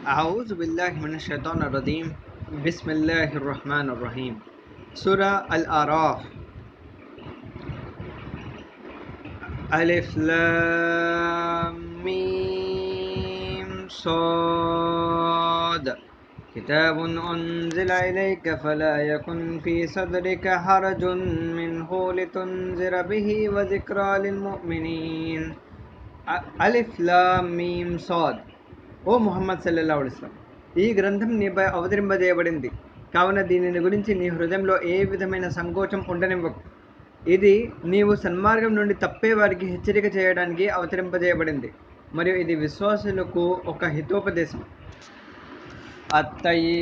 أعوذ بالله من الشيطان الرجيم بسم الله الرحمن الرحيم سورة الأعراف ألف لام ميم صاد كتاب أنزل إليك فلا يكن في صدرك حرج منه لتنذر به وذكرى للمؤمنين అ- అలిఫ్ లామ్ మీమ్ సాద్ ఓ ముహమ్మద్ సల్లల్లాహు అలైహి వసల్లం ఈ గ్రంథం నీపై అవతరింపజేయబడింది కావున దీనిని గురించి నీ హృదయంలో ఏ విధమైన సంకోచం ఉండనివ్వకు ఇది నీవు సన్మార్గం నుండి తప్పే వారికి హెచ్చరిక చేయడానికి అవతరింపజేయబడింది మరియు ఇది విశ్వాసులకు ఒక హితోపదేశం అత్తయి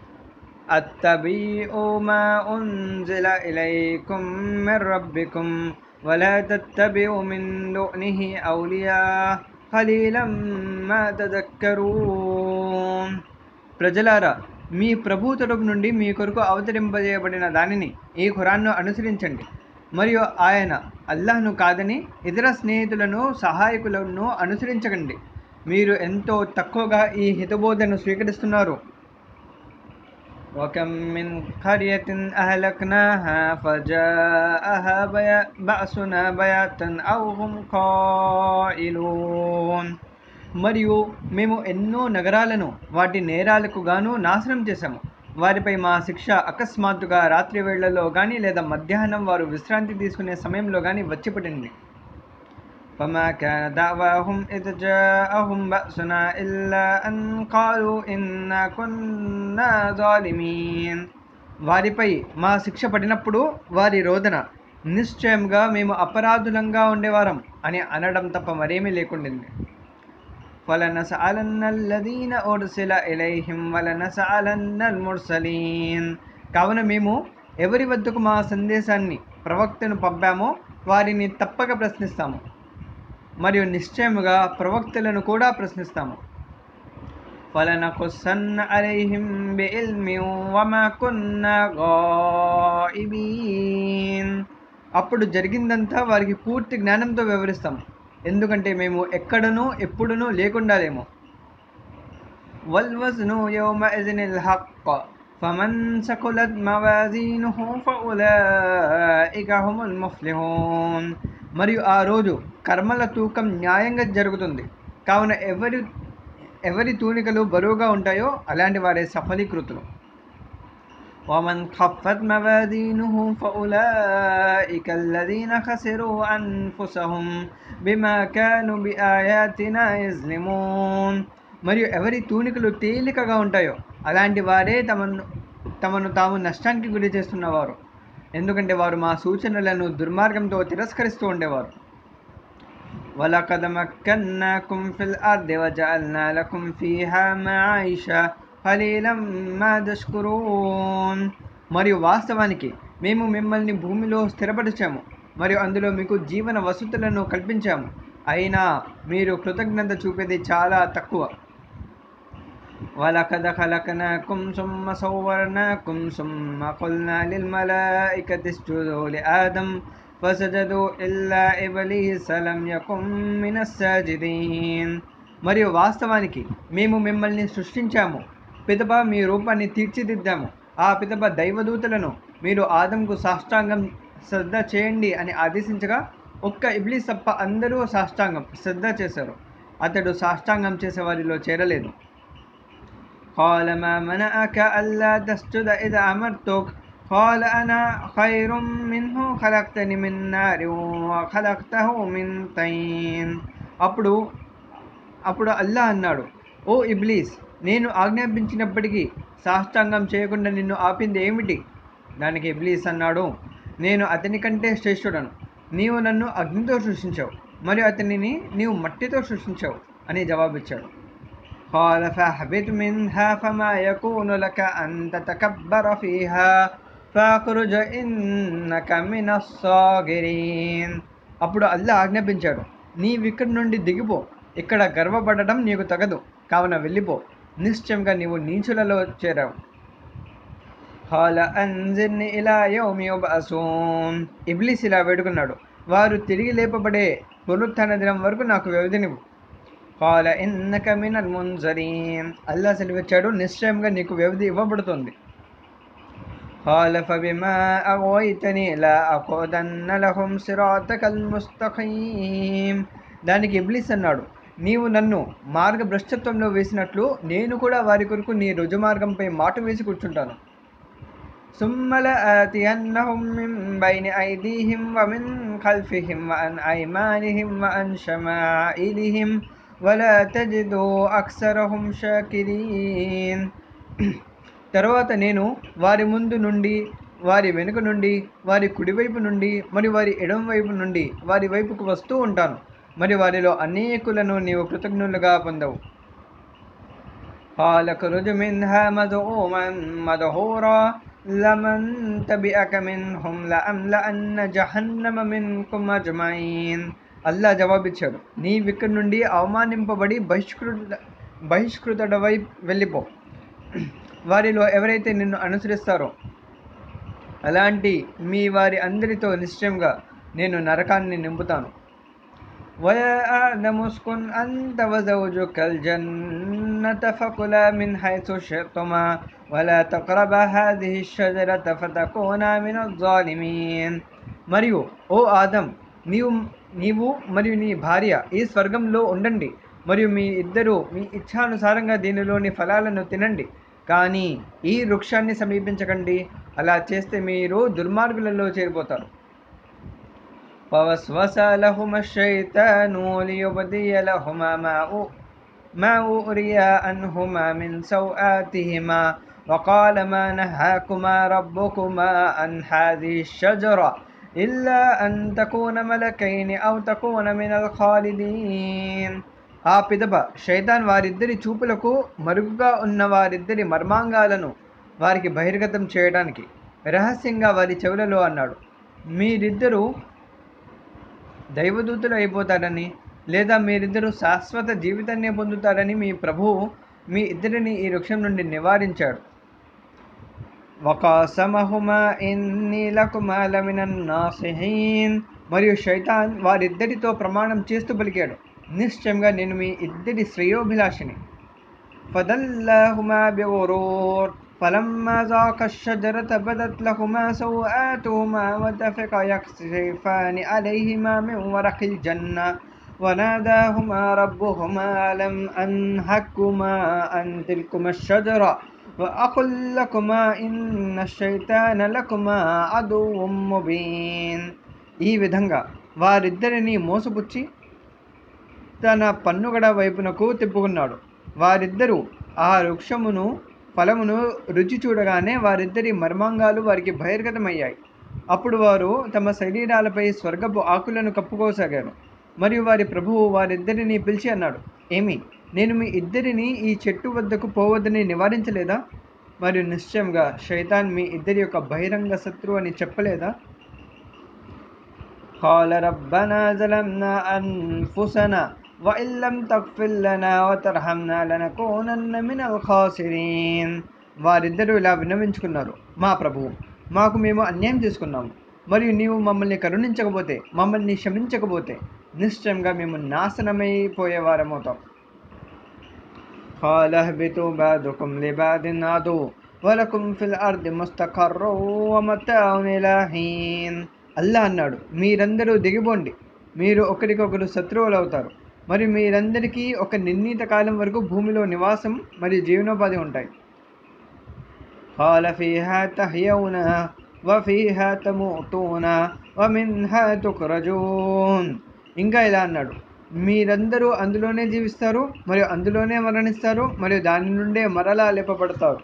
اتبعوا ما أنزل إليكم من ربكم ولا تتبعوا من دونه أولياء قليلا ما تذكرون ప్రజలారా మీ ప్రభు తరపు నుండి మీ కొరకు అవతరింపజేయబడిన దానిని ఈ ఖురాన్ను అనుసరించండి మరియు ఆయన అల్లాహ్ను కాదని ఇతర స్నేహితులను సహాయకులను అనుసరించకండి మీరు ఎంతో తక్కువగా ఈ హితబోధను స్వీకరిస్తున్నారు وكم من قرية أهلكناها فجاءها بيا- بأسنا بياتا أو هم قائلون మరియు మేము ఎన్నో నగరాలను వాటి నేరాలకు గాను నాశనం చేశాము వారిపై మా శిక్ష అకస్మాత్తుగా రాత్రి వేళల్లో కానీ లేదా మధ్యాహ్నం వారు విశ్రాంతి తీసుకునే సమయంలో కానీ వచ్చి పడింది فما كان دعواهم إذ جاءهم بأسنا إلا أن قالوا إنا كنا ظالمين వారిపై మా శిక్ష పడినప్పుడు వారి రోదన నిశ్చయంగా మేము అపరాధులంగా ఉండేవారం అని అనడం తప్ప మరేమీ లేకుండింది فلنسألن الذين أرسل إليهم ولنسألن المرسلين కావున మేము ఎవరి వద్దకు మా సందేశాన్ని ప్రవక్తను పంపామో వారిని తప్పక ప్రశ్నిస్తాము మరియు నిశ్చయముగా ప్రవక్తలను కూడా ప్రశ్నిస్తాము فلنقصن عليهم بعلم وما كنا غائبين అప్పుడు జరిగిందంతా వారికి పూర్తి జ్ఞానంతో వివరిస్తాము ఎందుకంటే మేము ఎక్కడనూ ఎప్పుడునూ లేకుండాలేమో والوزن يومئذ الحق فمن ثقلت موازينه فأولئك هم المفلحون మరియు ఆ రోజు కర్మల తూకం న్యాయంగా జరుగుతుంది కావున ఎవరి ఎవరి తూనికలు బరువుగా ఉంటాయో అలాంటి వారే సఫలీకృతులు ومن خفت موازينه فأولئك الذين خسروا أنفسهم بما كانوا بآياتنا يظلمون మరియు ఎవరి తూనికలు తేలికగా ఉంటాయో అలాంటి వారే తమను తమను తాము నష్టానికి గురి చేస్తున్నవారు ఎందుకంటే వారు మా సూచనలను దుర్మార్గంతో తిరస్కరిస్తూ ఉండేవారు ولقد مكناكم في الأرض وجعلنا لكم فيها معايشة قليلا ما تشكرون మరియు వాస్తవానికి మేము మిమ్మల్ని భూమిలో స్థిరపరిచాము మరియు అందులో మీకు జీవన వసతులను కల్పించాము అయినా మీరు కృతజ్ఞత చూపేది చాలా తక్కువ ولقد خلقناكم ثم صورناكم ثم قلنا للملائكة اسجدوا لآدم فسجدوا إلا إبليس لم يكن من الساجدين మరియు వాస్తవానికి మేము మిమ్మల్ని సృష్టించాము పిదప మీ రూపాన్ని తీర్చిదిద్దాము ఆ పిదప దైవదూతలను మీరు ఆదంకు సాష్టాంగం శ్రద్ధ చేయండి అని ఆదేశించగా ఒక్క ఇబ్లీస్ తప్ప అందరూ సాష్టాంగం శ్రద్ధ చేశారు అతడు సాష్టాంగం చేసే వారిలో చేరలేదు قال ما منعك ألا تسجد إذا أمرتك قال أنا خير منه خلقتني من نار وخلقته من طين అప్పుడు అప్పుడు అల్లా అన్నాడు ఓ ఇబ్లీస్ నేను ఆజ్ఞాపించినప్పటికీ సాష్టాంగం చేయకుండా నిన్ను ఆపింది ఏమిటి దానికి ఇబ్లీస్ అన్నాడు నేను అతని కంటే శ్రేష్ఠుడను నీవు నన్ను అగ్నితో సృష్టించావు మరియు అతనిని నీవు మట్టితో సృష్టించావు అని జవాబిచ్చాడు قال فاهبط منها فما يكون لك أن تتكبر فيها فاخرج إنك من الصاغرين అప్పుడు అల్లా ఆజ్ఞాపించాడు నీవిక్కడి నుండి దిగిపో ఇక్కడ గర్వపడడం నీకు తగదు కావున వెళ్ళిపో నిశ్చయంగా నీవు నీచులలో చేరావు قال أنزلني إلى يوم يبعثون ఇబ్లీస్ ఇలా వేడుకున్నాడు వారు తిరిగి లేపబడే పునరుత్థాన దినం వరకు నాకు వ్యవధినివ్వు కాల ఇన్నక మినల్ ముంజరీన్ అల్లా సెలవిచ్చాడు నిశ్చయంగా నీకు వ్యవధి ఇవ్వబడుతుంది قال فبما أغويتني لا أقعدن لهم صراطك المستقيم దానికి ఇబ్లీస్ అన్నాడు నీవు నన్ను మార్గభ్రష్టత్వంలో వేసినట్లు నేను కూడా వారి కొరకు నీ రుజుమార్గంపై మాటు వేసి కూర్చుంటాను ثم لآتينهم من بين أيديهم ومن خلفهم وعن أيمانهم وعن شمائلهم ولا تجد أكثرهم شاكرين తర్వాత నేను వారి ముందు నుండి వారి వెనుక నుండి వారి కుడివైపు నుండి మరియు వారి ఎడమ వైపు నుండి వారి వైపుకు వస్తూ ఉంటాను మరి వారిలో అనేకులను నీవు కృతజ్ఞులుగా పొందవు قال اخرج منها مذءوما مدحورا لمن تبعك منهم لأملأن جهنم منكم أجمعين అల్లా జవాబిచ్చాడు నీవిక్కడి నుండి అవమానింపబడి బహిష్కృత బహిష్కృతుడవై వెళ్ళిపో వారిలో ఎవరైతే నిన్ను అనుసరిస్తారో అలాంటి మీ వారి అందరితో నిశ్చయంగా నేను నరకాన్ని నింపుతాను ويا آدم اسكن أنت وزوجك الجنة فكلا من حيث شئتما ولا تقربا هذه الشجرة فتكونا من الظالمين మరియు ఓ ఆదం నీవు నీవు మరియు నీ భార్య ఈ స్వర్గంలో ఉండండి మరియు మీ ఇద్దరు మీ ఇచ్ఛానుసారంగా దీనిలోని ఫలాలను తినండి కానీ ఈ వృక్షాన్ని సమీపించకండి అలా చేస్తే మీరు దుర్మార్గులలో చేరిపోతారు فوسوس لهما الشيطان ليبدي لهما ما أو- ما أوري عنهما من سوآتهما وقال ما نهاكما ربكما عن هذه الشجرة إلا أن تكون ملكين أو تكون من الخالدين ఆ పిదప శైతాన్ వారిద్దరి చూపులకు మరుగుగా ఉన్న వారిద్దరి మర్మాంగాలను వారికి బహిర్గతం చేయడానికి రహస్యంగా వారి చెవులలో అన్నాడు మీరిద్దరూ దైవదూతులు అయిపోతారని లేదా మీరిద్దరూ శాశ్వత జీవితాన్ని పొందుతారని మీ ప్రభువు మీ ఇద్దరిని ఈ వృక్షం నుండి నివారించాడు వకాసమహుమా ఇన్ని లకుమా లమినన్ నాసిహీన్ మరియు శైతాన్ వారిద్దరితో ప్రమాణం చేస్తూ పలికాడు నిశ్చయంగా నేను మీ ఇద్దరి శ్రేయోభిలాషిని فدلاهما بغرور فلما ذاقا الشجرة بدت لهما سوآتهما وتفقا يخصفان عليهما من ورق الجنة وناداهما ربهما لم أنهكما عن تلكما الشجرة وأقل لكما إن الشيطان لكما عدو مبين ఈ విధంగా వారిద్దరిని మోసపుచ్చి తన పన్నుగడ వైపునకు తిప్పుకున్నాడు వారిద్దరూ ఆ వృక్షమును ఫలమును రుచి చూడగానే వారిద్దరి మర్మాంగాలు వారికి బహిర్గతమయ్యాయి అప్పుడు వారు తమ శరీరాలపై స్వర్గపు ఆకులను కప్పుకోసాగారు మరియు వారి ప్రభువు వారిద్దరిని పిలిచి అన్నాడు ఏమి నేను మీ ఇద్దరిని ఈ చెట్టు వద్దకు పోవద్దని నివారించలేదా మరియు నిశ్చయంగా శైతాన్ మీ ఇద్దరి యొక్క బహిరంగ శత్రువు అని చెప్పలేదా قال ربنا ظلمنا أنفسنا وإن لم تغفر لنا وترحمنا لنكونن من الخاسرين వారిద్దరూ ఇలా విన్నవించుకున్నారు మా ప్రభువు మాకు మేము అన్యాయం చేసుకున్నాము మరియు నీవు మమ్మల్ని కరుణించకపోతే మమ్మల్ని క్షమించకపోతే నిశ్చయంగా మేము నాశనమైపోయేవారమవుతాం قال اهبطوا بعضكم لبعض عدو ولكم في الأرض مستقر ومتاع إلى حين అల్లా అన్నాడు మీరందరూ దిగిపోండి మీరు ఒకరికొకరు శత్రువులు అవుతారు మరియు మీరందరికీ ఒక నిర్ణీత కాలం వరకు భూమిలో నివాసం మరియు జీవనోపాధి ఉంటాయి قال فيها تحيون وفيها تموتون ومنها تخرجون ఇంకా ఇలా అన్నాడు మీరందరూ అందులోనే జీవిస్తారు మరియు అందులోనే మరణిస్తారు మరియు దాని నుండే మరలా లేపబడతారు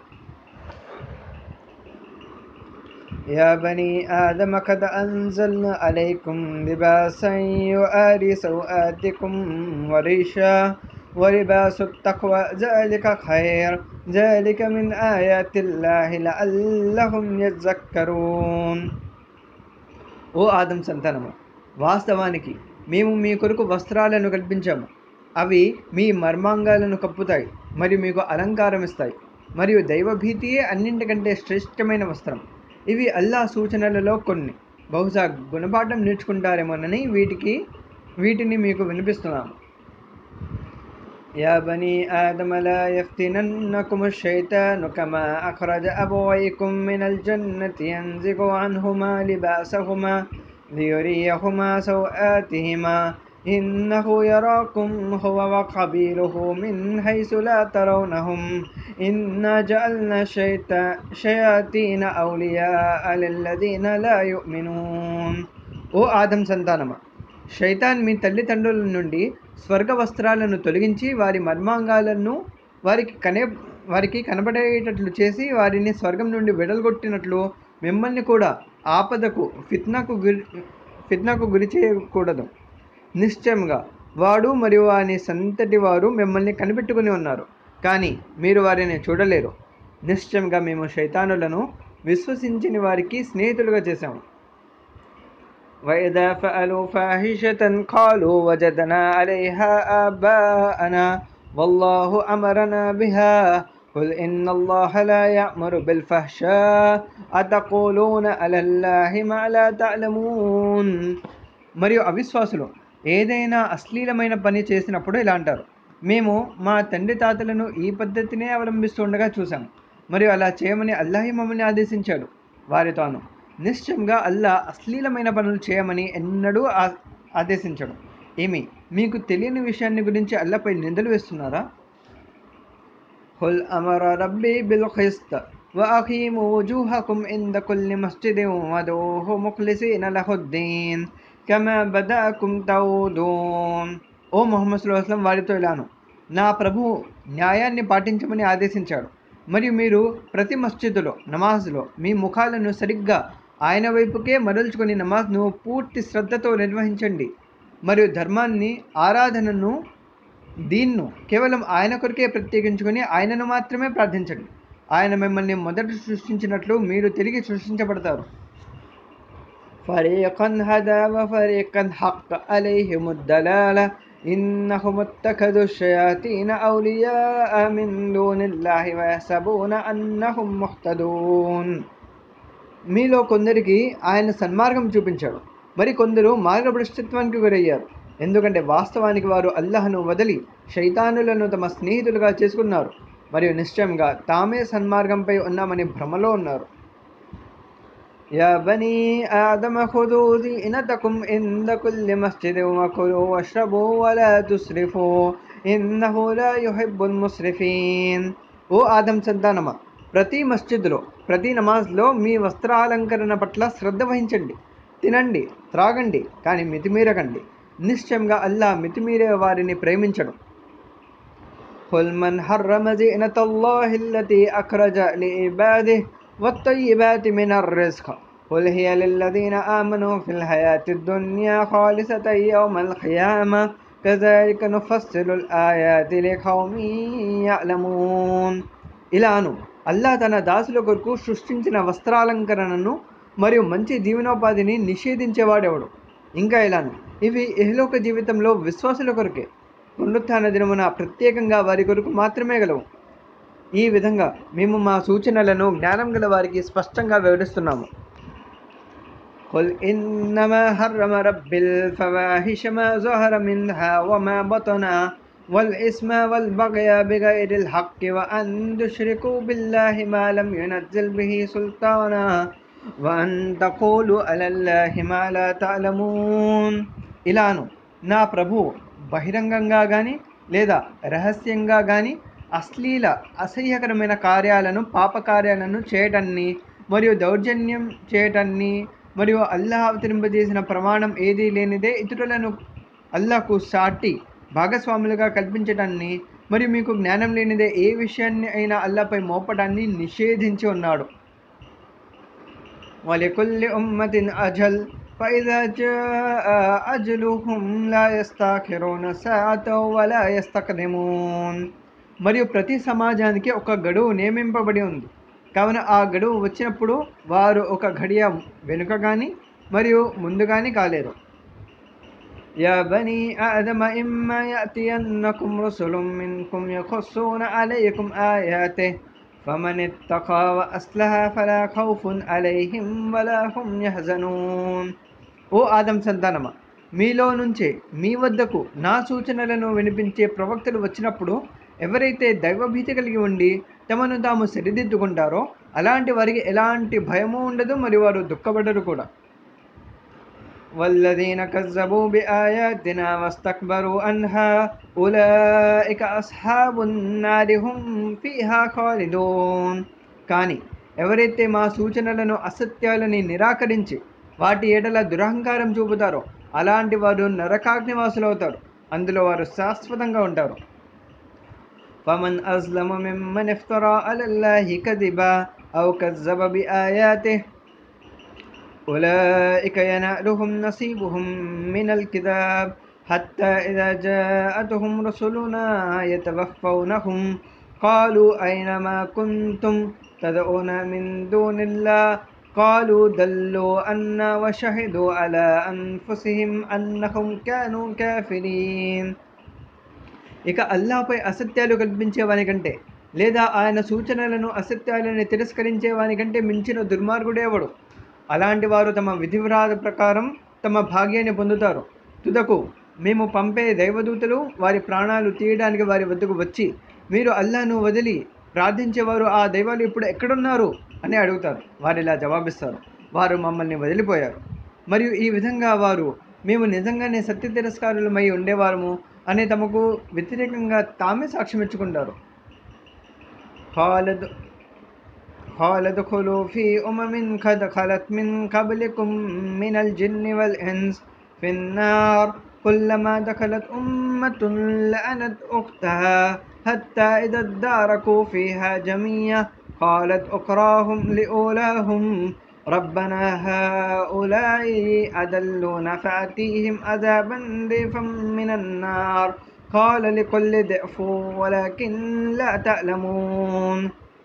يا بني آدم قد أنزلنا عليكم لباسا يؤاري سوآتكم وريشا ولباس التقوى ذلك خير ذلك من آيات الله لعلهم يذكرون ఓ ఆదం సంతానము వాస్తవానికి మేము మీ కొరకు వస్త్రాలను కల్పించాము అవి మీ మర్మాంగాలను కప్పుతాయి మరియు మీకు అలంకారం ఇస్తాయి మరియు దైవభీతియే అన్నింటికంటే శ్రేష్టమైన వస్త్రం ఇవి అల్లా సూచనలలో కొన్ని బహుశా గుణపాఠం నేర్చుకుంటారేమోనని వీటికి వీటిని మీకు వినిపిస్తున్నాము يا بني آدم لا يفتننكم الشيطان كما أخرج أبويكم من الجنة ينزغ عنهما لباسهما ليريهما سوآتهما إنه يراكم هو وقبيله من حيث لا ترونهم إنا جعلنا الشيطا- شياطين أولياء للذين لا يؤمنون ఓ ఆదం సంతానమా శైతాన్ మీ తల్లిదండ్రుల నుండి స్వర్గ వస్త్రాలను తొలగించి వారి మర్మాంగాలను వారికి కనే వారికి కనబడేటట్లు చేసి వారిని స్వర్గం నుండి వెడల్గొట్టినట్లు మిమ్మల్ని కూడా ఆపదకు ఫిత్నకు గురి ఫిత్నకు గురి చేయకూడదు నిశ్చయంగా వాడు మరియు వాని సంతటి వారు మిమ్మల్ని కనిపెట్టుకుని ఉన్నారు కానీ మీరు వారిని చూడలేరు నిశ్చయంగా మేము శైతానులను విశ్వసించని వారికి స్నేహితులుగా చేశాము وإذا فعلوا فاحشة قالوا وجدنا عليها آباءنا والله أمرنا بها قل إن الله لا يأمر بالفحشاء أتقولون على الله ما لا تعلمون మరియు అవిశ్వాసులు ఏదైనా అశ్లీలమైన పని చేసినప్పుడు ఇలా అంటారు మేము మా తండ్రి తాతలను ఈ పద్ధతినే అవలంబిస్తుండగా చూసాం మరియు అలా చేయమని అల్లాహి మమ్మల్ని ఆదేశించాడు వారితోను నిశ్చయంగా అల్లా అశ్లీలమైన పనులు చేయమని ఎన్నడూ ఆ- ఆదేశించడు ఏమి మీకు తెలియని విషయాన్ని గురించి అల్లాపై నిందలు వేస్తున్నారా قل أمر ربي بالقسط وأقيموا وجوهكم عند كل مسجد وادعوه مخلصين له الدين كما بدأكم تعودون ఓ మొహమ్మద్ సుల్లాహం వారితో ఇలాను నా ప్రభువు న్యాయాన్ని పాటించమని ఆదేశించాడు మరియు మీరు ప్రతి మస్జిద్లో నమాజ్లో మీ ముఖాలను సరిగ్గా ఆయన వైపుకే మరల్చుకొని నమాజ్ను పూర్తి శ్రద్ధతో నిర్వహించండి మరియు ధర్మాన్ని ఆరాధనను దీన్ను కేవలం ఆయన కొరకే ప్రత్యేకించుకొని ఆయనను మాత్రమే ప్రార్థించండి ఆయన మిమ్మల్ని మొదట సృష్టించినట్లు మీరు తిరిగి సృష్టించబడతారు فريقا هدى وفريقا حق عليهم الدلالة إنهم اتخذوا الشياطين أولياء من دون الله ويحسبون أنهم مهتدون మీలో కొందరికి ఆయన సన్మార్గం చూపించాడు మరి కొందరు మార్గభ్రష్టత్వానికి గురయ్యారు ఎందుకంటే వాస్తవానికి వారు అల్లహను వదిలి శైతానులను తమ స్నేహితులుగా చేసుకున్నారు మరియు నిశ్చయంగా తామే సన్మార్గంపై ఉన్నామని భ్రమలో ఉన్నారు يا بني آدم خذوا زينتكم عند كل مسجد وكلوا واشربوا ولا تسرفوا إنه لا يحب المسرفين ఓ ఆదం సంతానమా ప్రతి మస్జిద్లో ప్రతి నమాజ్లో మీ వస్త్రాలంకరణ పట్ల శ్రద్ధ వహించండి తినండి త్రాగండి కానీ మితిమీరకండి నిశ్చయంగా అల్లా మితిమీరే వారిని ప్రేమించడు قل من حرم زينة الله التي أخرج لعباده والطيبات من الرزق قل هي للذين آمنوا في الحياة الدنيا خالصة يوم القيامة كذلك نفصل الآيات لقوم يعلمون ఇలాను అల్లా తన దాసుల కొరకు సృష్టించిన వస్త్రాలంకరణను మరియు మంచి జీవనోపాధిని నిషేధించేవాడెవడు ఇంకా ఇలాను ఇవి ఇహలోక జీవితంలో విశ్వాసుల కొరకే పునరుత్థాన దినమున ప్రత్యేకంగా వారి కొరకు మాత్రమే గలవు ఈ విధంగా మేము మా సూచనలను జ్ఞానం గల వారికి స్పష్టంగా వివరిస్తున్నాము قل إنما حرم رب الفواحش ما ظهر منها وما بطن والإثم والبغي بغير الحق وأن تشركوا بالله ما لم ينزل به سلطانا وأن تقولوا على الله ما لا تعلمون ఇలాను నా ప్రభు బహిరంగంగా కానీ లేదా రహస్యంగా కానీ అశ్లీల అసహ్యకరమైన కార్యాలను పాపకార్యాలను చేయటాన్ని మరియు దౌర్జన్యం చేయటాన్ని మరియు అల్లాహ్ అవతరింపజేసిన ప్రమాణం ఏదీ లేనిదే ఇతరులను అల్లాహకు సాటి భాగస్వాములుగా కల్పించడాన్ని మరియు మీకు జ్ఞానం లేనిదే ఏ విషయాన్ని అయినా అల్లాపై మోపడాన్ని నిషేధించి ఉన్నాడు ولكل أمة أجل فإذا جاء أجلهم لا يستأخرون ساعة ولا يستقدمون మరియు ప్రతి సమాజానికి ఒక గడువు నియమింపబడి ఉంది కావున ఆ గడువు వచ్చినప్పుడు వారు ఒక ఘడియ వెనుక కానీ మరియు ముందు కానీ కాలేరు يا بني آدم إما يأتينكم رسل منكم يقصون عليكم آياته فمن اتقى وأصلح فلا خوف عليهم ولا هم يحزنون ఓ ఆదం సంతానమా మీలో నుంచే మీ వద్దకు నా సూచనలను వినిపించే ప్రవక్తలు వచ్చినప్పుడు ఎవరైతే దైవభీతి కలిగి ఉండి తమను తాము సరిదిద్దుకుంటారో అలాంటి వారికి ఎలాంటి భయము ఉండదు మరియు వారు దుఃఖపడరు కూడా والذين كذبوا بآياتنا واستكبروا عنها أولئك أصحاب النار هم فيها خالدون కానీ ఎవరైతే మా సూచనలను అసత్యాలని నిరాకరించి వాటి ఏడల దురహంకారం చూపుతారో అలాంటి వారు నరకాగ్నివాసులవుతారు అందులో వారు శాశ్వతంగా ఉంటారు فمن أظلم ممن افترى على الله كذبا أو كذب بآياته أولئك ينالهم نصيبهم من الكتاب حتى إذا جاءتهم رسلنا يتوفونهم قالوا أين ما كنتم تدعون من دون الله قالوا دلوا عنا وشهدوا على أنفسهم أنهم كانوا كافرين ఇక అల్లాపై అసత్యాలు కల్పించే వానికంటే లేదా ఆయన సూచనలను అసత్యాలను తిరస్కరించే వానికంటే మించిన దుర్మార్గుడేవడు అలాంటి వారు తమ విధివ్రాత ప్రకారం తమ భాగ్యాన్ని పొందుతారు తుదకు మేము పంపే దైవదూతలు వారి ప్రాణాలు తీయడానికి వారి వద్దకు వచ్చి మీరు అల్లాను వదిలి ప్రార్థించేవారు ఆ దైవాలు ఇప్పుడు ఎక్కడున్నారు అని అడుగుతారు వారు ఇలా జవాబిస్తారు వారు మమ్మల్ని వదిలిపోయారు మరియు ఈ విధంగా వారు మేము నిజంగానే సత్య తిరస్కారులమై ఉండేవారము అని తమకు వ్యతిరేకంగా తామే సాక్ష్యం ఇచ్చుకుంటారు ఖాలద్ قال ادخلوا في أمم قد خلت من قبلكم من الجن والإنس في النار كلما دخلت أمة لأنت أختها حتى إذا اداركوا فيها جميعا قالت أخراهم لأولاهم ربنا هؤلاء أدلون فأتيهم عذابا ضيفا من النار قال لكل ضعف ولكن لا تعلمون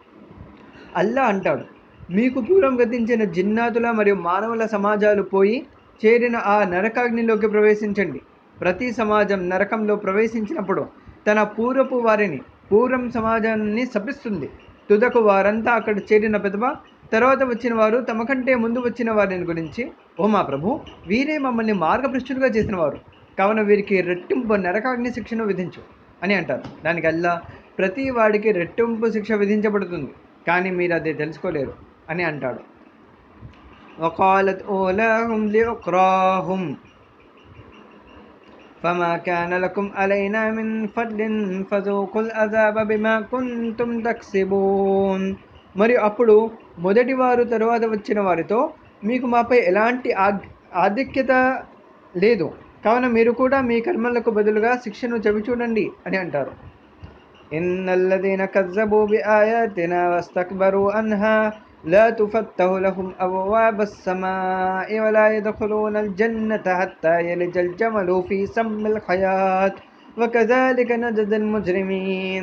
అల్లా అంటాడు మీకు పూర్వం గతించిన జిన్నాతుల మరియు మానవుల సమాజాలు పోయి చేరిన ఆ నరకాగ్నిలోకి ప్రవేశించండి ప్రతి సమాజం నరకంలో ప్రవేశించినప్పుడు తన పూర్వపు వారిని పూర్వం సమాజాన్ని శపిస్తుంది తుదకు వారంతా అక్కడ చేరిన పెదవ తర్వాత వచ్చిన వారు తమ కంటే ముందు వచ్చిన వారిని గురించి ఓ మా ప్రభు వీరే మమ్మల్ని మార్గభ్రష్టులుగా చేసిన వారు కావున వీరికి రెట్టింపు నరకాగ్ని శిక్షను విధించు అని అంటారు దానికి అల్లా ప్రతి వాడికి రెట్టింపు శిక్ష విధించబడుతుంది కానీ మీరు అది తెలుసుకోలేరు అని అంటాడు وقالت أولاهم لأقراهم فما كان لكم علينا من فضل فذوقوا العذاب بما كنتم تكسبون మరియు అప్పుడు మొదటి వారు తరువాత వచ్చిన వారితో మీకు మాపై ఎలాంటి ఆగ్ ఆధిక్యత లేదు కావున మీరు కూడా మీ కర్మలకు బదులుగా శిక్షను చెవి చూడండి అని అంటారు إن الذين كذبوا بآياتنا واستكبروا عنها لا تفتح لهم أبواب السماء ولا يدخلون الجنة حتى يلج الجمل في سم الحياة وكذلك نجد المجرمين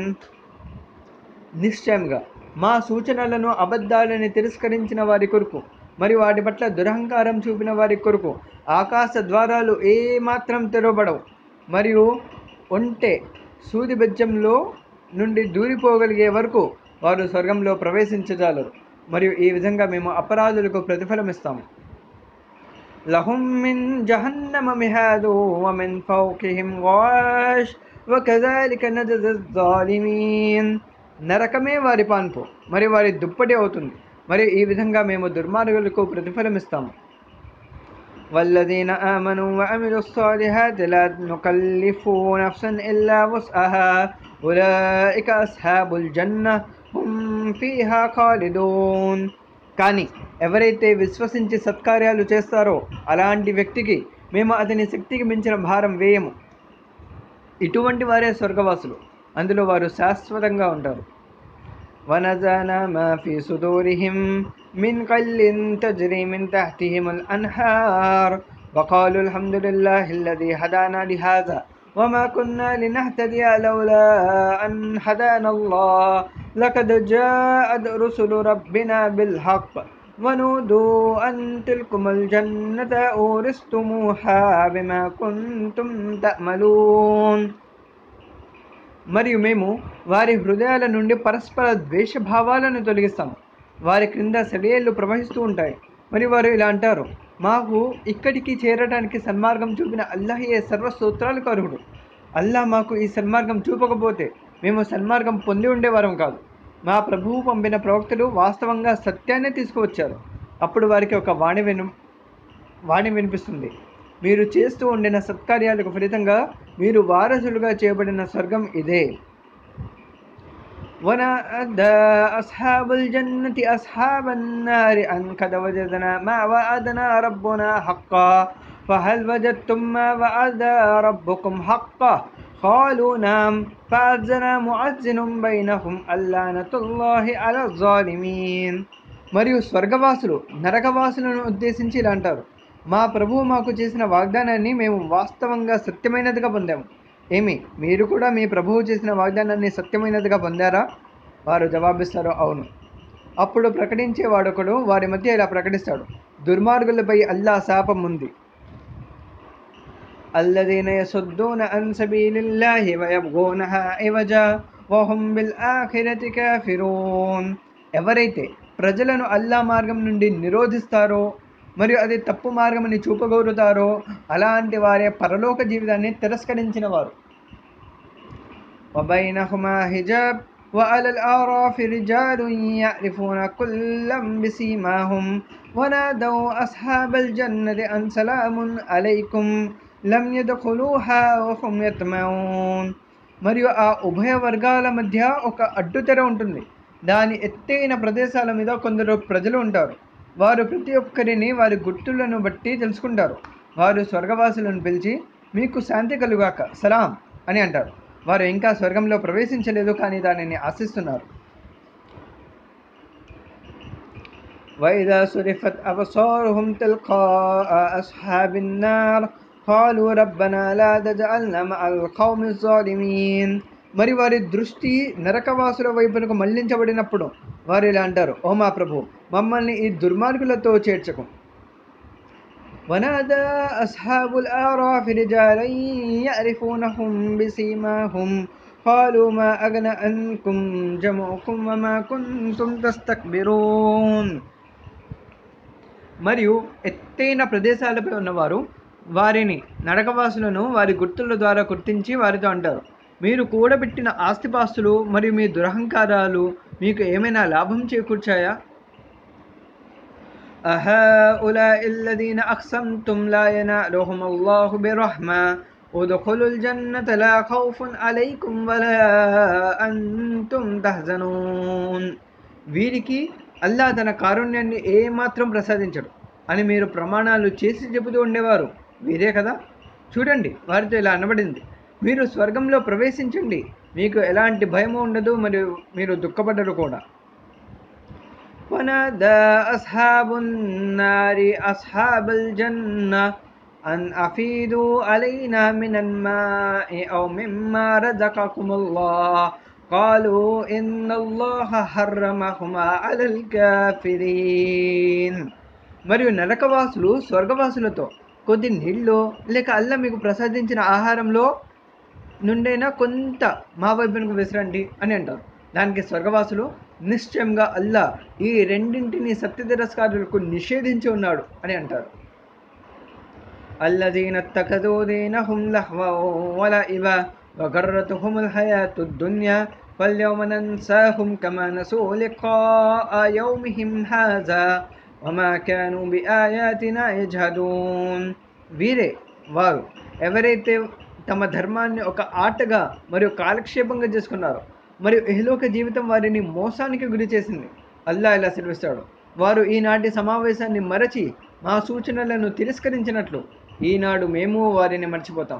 నిశ్చయంగా మా సూచనలను అబద్ధాలని తిరస్కరించిన వారి కొరకు మరియు వాటి పట్ల దురహంకారం చూపిన వారి కొరకు ఆకాశ ద్వారాలు ఏమాత్రం తెరవబడవు మరియు ఒంటె సూది బెజ్జంలో నుండి దూరిపోగలిగే వరకు వారు స్వర్గంలో ప్రవేశించజాలరు మరియు ఈ విధంగా మేము అపరాధులకు ప్రతిఫలం ఇస్తాము లహుం మిన్ జహన్నమ మిహాదు వమిన్ ఫౌకిహిం వాష్ వకజాలిక నజజ జాలిమీన్ నరకమే వారి పాన్పు మరి వారి దుప్పటి అవుతుంది మరి ఈ విధంగా మేము దుర్మార్గులకు ప్రతిఫలం ఇస్తాము والذين آمنوا وعملوا الصالحات لا نكلف نفسا إلا وسعها أولئك أصحاب الجنة هم فيها خالدون కానీ ఎవరైతే విశ్వసించి సత్కార్యాలు చేస్తారో అలాంటి వ్యక్తికి మేము అతని శక్తికి మించిన భారం వేయము ఇటువంటి వారే స్వర్గవాసులు అందులో వారు శాశ్వతంగా ఉంటారు ونزعنا ما في صدورهم من قل تجري من تحتهم الأنهار وقالوا الحمد لله الذي هدانا لهذا وما كنا لنهتدي لولا أن هدانا الله لقد جاءت رسل ربنا بالحق ونودوا أن تلكم الجنة أورثتموها بما كنتم تأملون మరియు మేము వారి హృదయాల నుండి పరస్పర ద్వేషభావాలను తొలగిస్తాము వారి క్రింద సెలయేళ్ళు ప్రవహిస్తూ ఉంటాయి మరియు వారు ఇలా అంటారు మాకు ఇక్కడికి చేరడానికి సన్మార్గం చూపిన అల్లాహయే సర్వ స్తోత్రాలకు అర్హుడు అల్లా మాకు ఈ సన్మార్గం చూపకపోతే మేము సన్మార్గం పొంది ఉండేవారం కాదు మా ప్రభువు పంపిన ప్రవక్తలు వాస్తవంగా సత్యాన్నే తీసుకువచ్చారు అప్పుడు వారికి ఒక వాణి విను వాణి వినిపిస్తుంది మీరు చేస్తూ ఉండిన సత్కార్యాలకు ఫలితంగా మీరు వారసులుగా చేయబడిన స్వర్గం ఇదే ونادى أصحاب الجنة أصحاب النار أن قد وجدنا ما وعدنا ربنا حقا فهل وجدتم ما وعد ربكم حقا قالوا نعم فأذن معزن بينهم اللعنة الله على الظالمين మరియు స్వర్గవాసులు నరకవాసులను ఉద్దేశించి ఇలా అంటారు మా ప్రభువు మాకు చేసిన వాగ్దానాన్ని మేము వాస్తవంగా సత్యమైనదిగా పొందాము ఏమి మీరు కూడా మీ ప్రభువు చేసిన వాగ్దానాన్ని సత్యమైనదిగా పొందారా వారు జవాబిస్తారు అవును అప్పుడు ప్రకటించే వాడొకడు వారి మధ్య ఇలా ప్రకటిస్తాడు దుర్మార్గులపై అల్లా శాపం ఉంది الذين يصدون عن سبيل الله ويبغونها عوجا وهم بالآخرة كافرون ఎవరైతే ప్రజలను అల్లా మార్గం నుండి నిరోధిస్తారో మరియు అది తప్పు మార్గమని చూపగోరుతారో అలాంటి వారే పరలోక జీవితాన్ని తిరస్కరించిన వారు وبينهما حجاب وعلى الأعراف رجال يعرفون كلا بسيماهم ونادوا أصحاب الجنة أن سلام عليكم لم يدخلوها وهم يطمعون మరియు ఆ ఉభయ వర్గాల మధ్య ఒక అడ్డుతెర ఉంటుంది దాని ఎత్తైన ప్రదేశాల మీద కొందరు ప్రజలు ఉంటారు వారు ప్రతి ఒక్కరిని వారి గుర్తులను బట్టి తెలుసుకుంటారు వారు స్వర్గవాసులను పిలిచి మీకు శాంతి కలుగాక సలాం అని అంటారు వారు ఇంకా స్వర్గంలో ప్రవేశించలేదు కానీ దానిని ఆశిస్తున్నారు وإذا صرفت أبصارهم تلقاء أصحاب النار قالوا ربنا لا تجعلنا مع القوم الظالمين మరి వారి దృష్టి నరకవాసుల వైపునకు మళ్లించబడినప్పుడు వారు ఇలా అంటారు ఓ మా ప్రభు మమ్మల్ని ఈ దుర్మార్గులతో చేర్చకు ونادى أصحاب الأعراف رجالا يعرفونهم بسيماهم قالوا ما أغنى عنكم جمعكم وما كنتم تستكبرون మరియు ఎత్తైన ప్రదేశాలపై ఉన్నవారు వారిని నరకవాసులను వారి గుర్తుల ద్వారా గుర్తించి వారితో అంటారు మీరు కూడబెట్టిన ఆస్తిపాస్తులు మరియు మీ దురహంకారాలు మీకు ఏమైనా లాభం చేకూర్చాయా أهؤلاء الذين أقسمتم لا ينالهم الله برحمة ادخلوا الجنة لا خوف عليكم ولا أنتم تحزنون వీరికి అల్లా తన కారుణ్యాన్ని ఏమాత్రం ప్రసాదించడు అని మీరు ప్రమాణాలు చేసి చెబుతూ ఉండేవారు వీరే కదా చూడండి వారితో ఇలా అనబడింది మీరు స్వర్గంలో ప్రవేశించండి మీకు ఎలాంటి భయము ఉండదు మరియు మీరు దుఃఖపడ్డరు కూడా ونادى أصحاب النار أصحاب الجنة أن أفيدوا علينا من الماء أو مما رزقكم الله قالوا إن الله حرمهما على الكافرين మరియు నరకవాసులు స్వర్గవాసులతో కొద్ది నీళ్ళు లేక అల్ల మీకు ప్రసాదించిన ఆహారంలో నుండైనా కొంత మా వైపునకు విసరండి అని అంటారు దానికి స్వర్గవాసులు నిశ్చయంగా అల్లా ఈ రెండింటిని సత్య తిరస్కారులకు నిషేధించి ఉన్నాడు అని అంటారు الذين اتخذوا دينهم لهوا ولعبا وغرتهم الحياة الدنيا فاليوم ننساهم كما نسوا لقاء يومهم هذا وما كانوا بآياتنا يجهدون వీరే వారు ఎవరైతే తమ ధర్మాన్ని ఒక ఆటగా మరియు కాలక్షేపంగా చేసుకున్నారో మరియు ఇహలోక జీవితం వారిని మోసానికి గురి చేసింది అల్లా ఇలా సెలవిస్తాడు వారు ఈనాటి సమావేశాన్ని మరచి మా సూచనలను తిరస్కరించినట్లు ఈనాడు మేము వారిని మర్చిపోతాం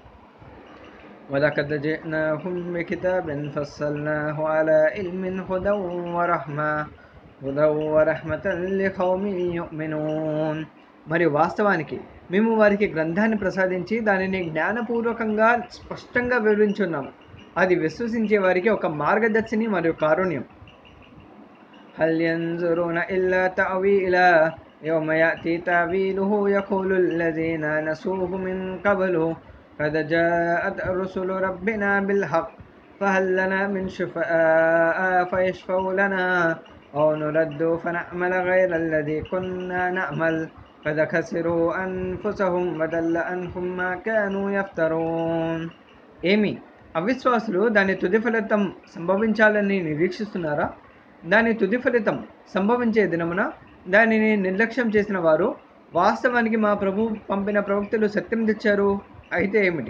ولقد جئناهم بكتاب فصلناه على علم هدى ورحمة هدى ورحمة لقوم يؤمنون మరియు వాస్తవానికి మేము వారికి గ్రంథాన్ని ప్రసాదించి దానిని జ్ఞానపూర్వకంగా స్పష్టంగా వివరించున్నాము అది విశ్వసించే వారికి ఒక మార్గదర్శిని మరియు కారుణ్యం هل ينظرون إلا تأويلا يوم يأتي تأويله يقول الذين نسوه من قبله قد جاءت رسل ربنا بالحق فهل لنا من شفعاء فيشفعوا لنا أو نرد فنعمل غير الذي كنا نعمل قد خسروا أنفسهم وضل عنهم ما كانوا يفترون ఏమి అవిశ్వాసులు దాని తుది ఫలితం సంభవించాలని నిరీక్షిస్తున్నారా దాని తుది ఫలితం సంభవించే దినమున దానిని నిర్లక్ష్యం చేసిన వారు వాస్తవానికి మా ప్రభు పంపిన ప్రవక్తలు సత్యం తెచ్చారు అయితే ఏమిటి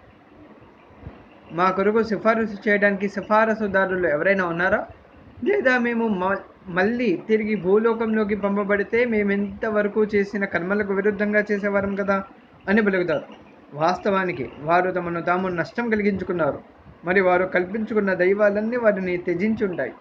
మా కొరకు సిఫారసు చేయడానికి సిఫారసుదారులు ఎవరైనా ఉన్నారా లేదా మేము మ- మళ్ళీ తిరిగి భూలోకంలోకి పంపబడితే మేమెంతవరకు చేసిన కర్మలకు విరుద్ధంగా చేసేవారం కదా అని పలుకుతారు వాస్తవానికి వారు తమను తాము నష్టం కలిగించుకున్నారు మరి వారు కల్పించుకున్న దైవాలన్నీ వారిని త్యజించుంటాయి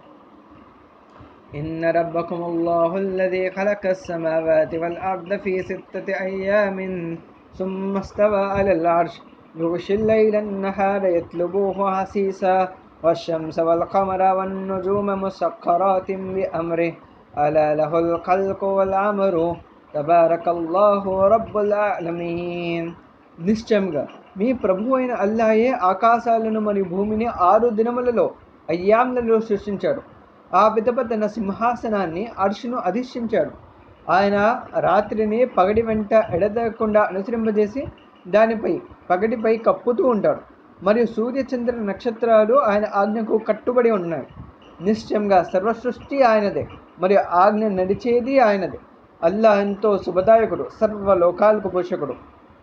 إن ربكم الله الذي خلق السماوات والأرض في ستة أيام ثم استوى على العرش يغشي الليل النهار يطلبوه حسيسا والشمس والقمر والنجوم مسخرات بأمره ألا له الخلق والأمر تبارك الله رب العالمين నిశ్చయంగా మీ ప్రభు అయిన అల్లాయే ఆకాశాలను మరియు భూమిని ఆరు దినములలో అయ్యాములలో సృష్టించాడు ఆ పిదప తన సింహాసనాన్ని అర్షును అధిష్ఠించాడు ఆయన రాత్రిని పగటి వెంట ఎడతెగకుండా అనుసరింపజేసి దానిపై పగటిపై కప్పుతూ ఉంటాడు మరియు సూర్యచంద్ర నక్షత్రాలు ఆయన ఆజ్ఞకు కట్టుబడి ఉన్నాయి నిశ్చయంగా సర్వసృష్టి ఆయనదే మరియు ఆజ్ఞ నడిచేది ఆయనదే అల్లా ఎంతో శుభదాయకుడు సర్వ లోకాలకు పోషకుడు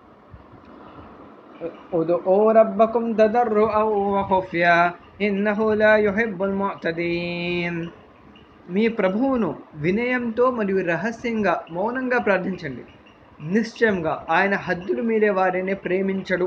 ادعوا ربكم تضرعا وخفيا إنه لا يحب المعتدين మీ ప్రభువును వినయంతో మరియు రహస్యంగా మౌనంగా ప్రార్థించండి నిశ్చయంగా ఆయన హద్దులు మీరే వారిని ప్రేమించడు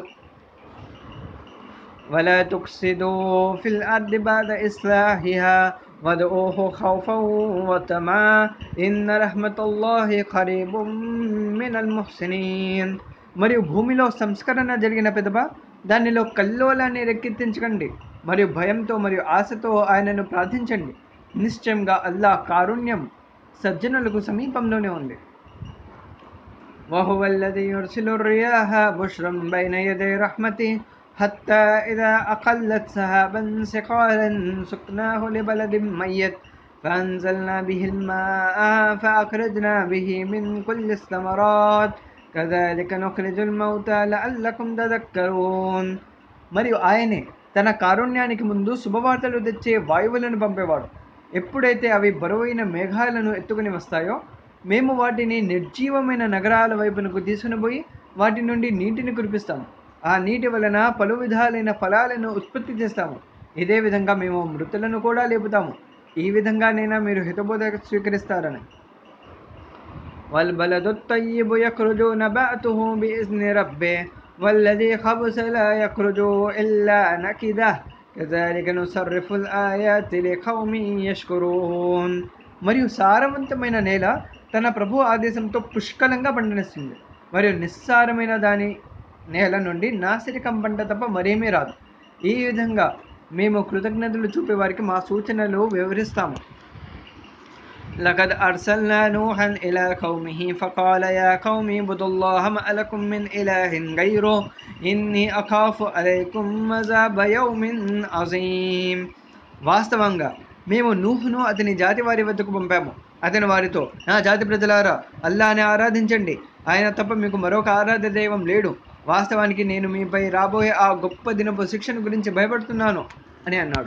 ولا تفسدوا في الأرض بعد إصلاحها وادعوه خوفا وطمعا إن رحمة الله قريب من المحسنين మరియు భూమిలో సంస్కరణ జరిగిన పెదప దానిలో కల్లోలాన్ని రెక్కెత్తించకండి మరియు భయంతో మరియు ఆశతో ఆయనను ప్రార్థించండి నిశ్చయంగా అల్లా కారుణ్యం సజ్జనులకు సమీపంలోనే ఉంది وهو الذي يرسل الرياح بشرا بين يدي رحمته حتى إذا أقلت سحابا ثقالا سقناه لبلد ميت فأنزلنا به الماء فأخرجنا به من كل الثمرات كذلك نخرج الموتى لعلكم تذكرون మరియు ఆయనే తన కారుణ్యానికి ముందు శుభవార్తలు తెచ్చే వాయువులను పంపేవాడు ఎప్పుడైతే అవి బరువైన మేఘాలను ఎత్తుకుని వస్తాయో మేము వాటిని నిర్జీవమైన నగరాల వైపునకు తీసుకుని పోయి వాటి నుండి నీటిని కురిపిస్తాము ఆ నీటి వలన పలు విధాలైన ఫలాలను ఉత్పత్తి చేస్తాము ఇదే విధంగా మేము మృతులను కూడా లేపుతాము ఈ విధంగానైనా మీరు హితబోధ స్వీకరిస్తారని والبلد الطيب يخرج نباته بإذن ربه والذي خبث لا يخرج إلا نكده كذلك نصرف الآيات لقوم يشكرون మరియు సారవంతమైన నేల తన ప్రభు ఆదేశంతో పుష్కలంగా పండనిస్తుంది మరియు నిస్సారమైన దాని నేల నుండి నాసిరకం పంట తప్ప మరేమీ రాదు ఈ విధంగా మేము కృతజ్ఞతలు చూపే వారికి మా సూచనలు వివరిస్తాము لقد أرسلنا نوحا إلى قومه فقال يا قوم اعبدوا الله ما لكم من إله غيره إني أخاف عليكم عذاب يوم عظيم వాస్తవంగా మేము నూహును అతని జాతి వారి వద్దకు పంపాము అతని వారితో నా జాతి ప్రజలారా అల్లాని ఆరాధించండి ఆయన తప్ప మీకు మరొక ఆరాధ్య దైవం లేడు వాస్తవానికి నేను మీపై రాబోయే ఆ గొప్ప దినపు శిక్షణ గురించి భయపడుతున్నాను అని అన్నాడు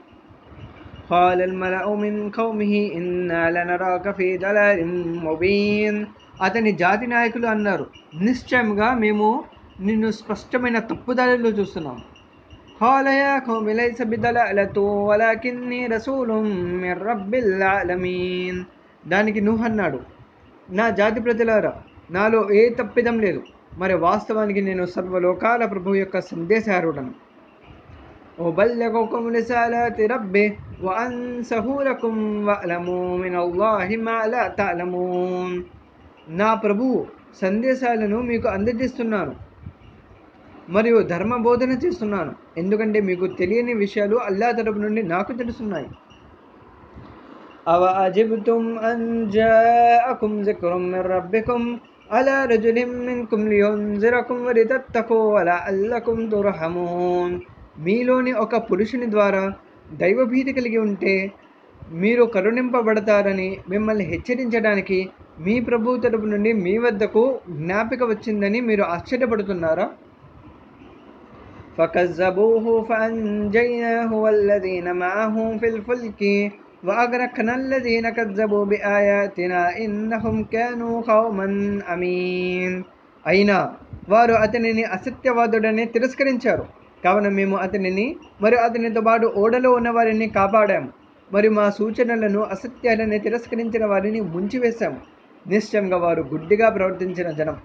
قال الملأ من قومه إنا لنراك في ضلال مبين అతని జాతి నాయకులు అన్నారు నిశ్చయంగా మేము నిన్ను స్పష్టమైన తప్పుదారిలో చూస్తున్నాం قال يا قوم ليس بضلالة ولكني رسول من رب العالمين దానికి నూహ్ అన్నాడు నా జాతి ప్రజలారా నాలో ఏ తప్పిదం లేదు మరి వాస్తవానికి నేను సర్వలోకాల ప్రభు యొక్క సందేశారుడను أبلغكم رسالات ربي وأنسه لكم واعلموا من الله ما لا تعلمون నా ప్రభువు సందేశాలను మీకు అందజేస్తున్నాను మరియు ధర్మ బోధన చేస్తున్నాను ఎందుకంటే మీకు తెలియని విషయాలు అల్లా తరపు నుండి నాకు తెలుస్తున్నాయి అవ అజిబ్తుం అన్ జాఅకుం జిక్రుం మిన్ రబ్బికుం అలా రజులిం మిన్కుం లియున్జిరకుం వలితత్తఖూ వలఅల్లకుం తుర్హమూన్ మీలోని ఒక పురుషుని ద్వారా దైవభీతి కలిగి ఉంటే మీరు కరుణింపబడతారని మిమ్మల్ని హెచ్చరించడానికి మీ ప్రభు తరపు నుండి మీ వద్దకు జ్ఞాపిక వచ్చిందని మీరు ఆశ్చర్యపడుతున్నారా فكذبوه فأنجيناه والذين معه في الفلك وأغرقنا الذين كذبوا بآياتنا إنهم كانوا قوما أمين అయినా వారు అతనిని అసత్యవాదుడని తిరస్కరించారు కావున మేము అతనిని మరియు అతనితో పాటు ఓడలో ఉన్న వారిని కాపాడాము మరియు మా సూచనలను అసత్యాలని తిరస్కరించిన వారిని ముంచివేశాము నిశ్చయంగా వారు గుడ్డిగా ప్రవర్తించిన జనం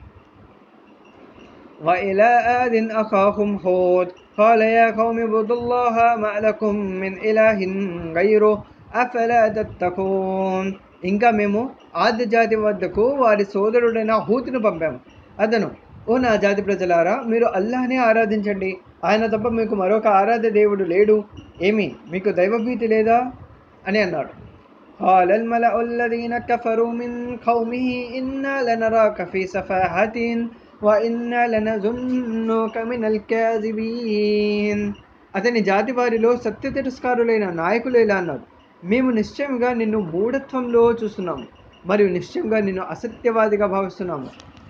وإلى آد أخاهم هود قال يا قوم اعبدوا الله ما لكم من إله غيره أفلا تتقون ఇంకా మేము ఆది జాతి వద్దకు వారి సోదరుడైన హూతును పంపాము అతను ఓ నా జాతి ప్రజలారా మీరు అల్లాహనే ఆరాధించండి ఆయన తప్ప మీకు మరొక ఆరాధ్య దేవుడు లేడు ఏమి మీకు దైవభీతి లేదా అని అన్నాడు قال الملأ الذين كفروا من قومه إنا لنراك في سفاهة وإنا لنظنك من الكاذبين అతని జాతి వారిలో సత్య తిరస్కారులైన నాయకులు ఇలా అన్నారు మేము నిశ్చయంగా నిన్ను మూఢత్వంలో చూస్తున్నాము మరియు నిశ్చయంగా నిన్ను అసత్యవాదిగా భావిస్తున్నాము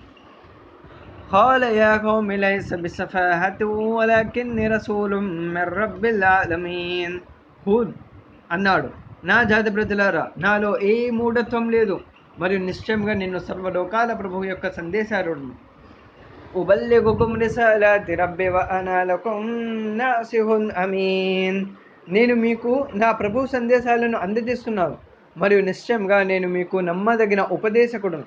قال يا قوم ليس بسفاهة ولكني رسول من رب العالمين హూద్ అన్నాడు నా జాతి ప్రజలారా నాలో ఏ మూఢత్వం లేదు మరియు నిశ్చయంగా నిన్ను సర్వలోకాల ప్రభువు యొక్క సందేశారుడు ఉబల్లిగుకుం రిసాలాతి రబ్బి వ అనా లకుం నాసిహున్ అమీన్ నేను మీకు నా ప్రభు సందేశాలను అందజేస్తున్నాను మరియు నిశ్చయంగా నేను మీకు నమ్మదగిన ఉపదేశకుడును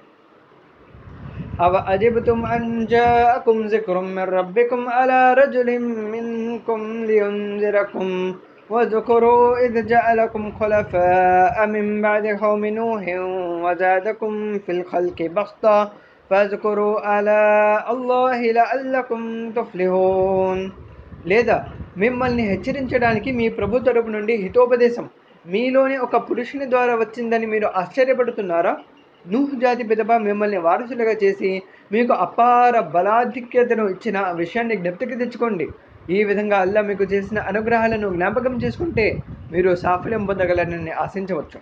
అవ అజిబతుం అన్ జాఅకుం జిక్రుం మిన్ రబ్బికుం అలా రజులిన్ మిన్కుం లియున్జిరకుం واذكروا إذ جعلكم خلفاء من بعد قوم نوح وزادكم في الخلق بسطة فاذكروا آلاء الله لعلكم تفلحون లేదా మిమ్మల్ని హెచ్చరించడానికి మీ ప్రభు తరపు నుండి హితోపదేశం మీలోని ఒక పురుషుని ద్వారా వచ్చిందని మీరు ఆశ్చర్యపడుతున్నారా నూహ్ జాతి పిదప మిమ్మల్ని వారసులుగా చేసి మీకు అపార బలాధిక్యతను ఇచ్చిన విషయాన్ని జ్ఞప్తికి తెచ్చుకోండి ఈ విధంగా అల్లా మీకు చేసిన అనుగ్రహాలను జ్ఞాపకం చేసుకుంటే మీరు సాఫల్యం పొందగలరని ఆశించవచ్చు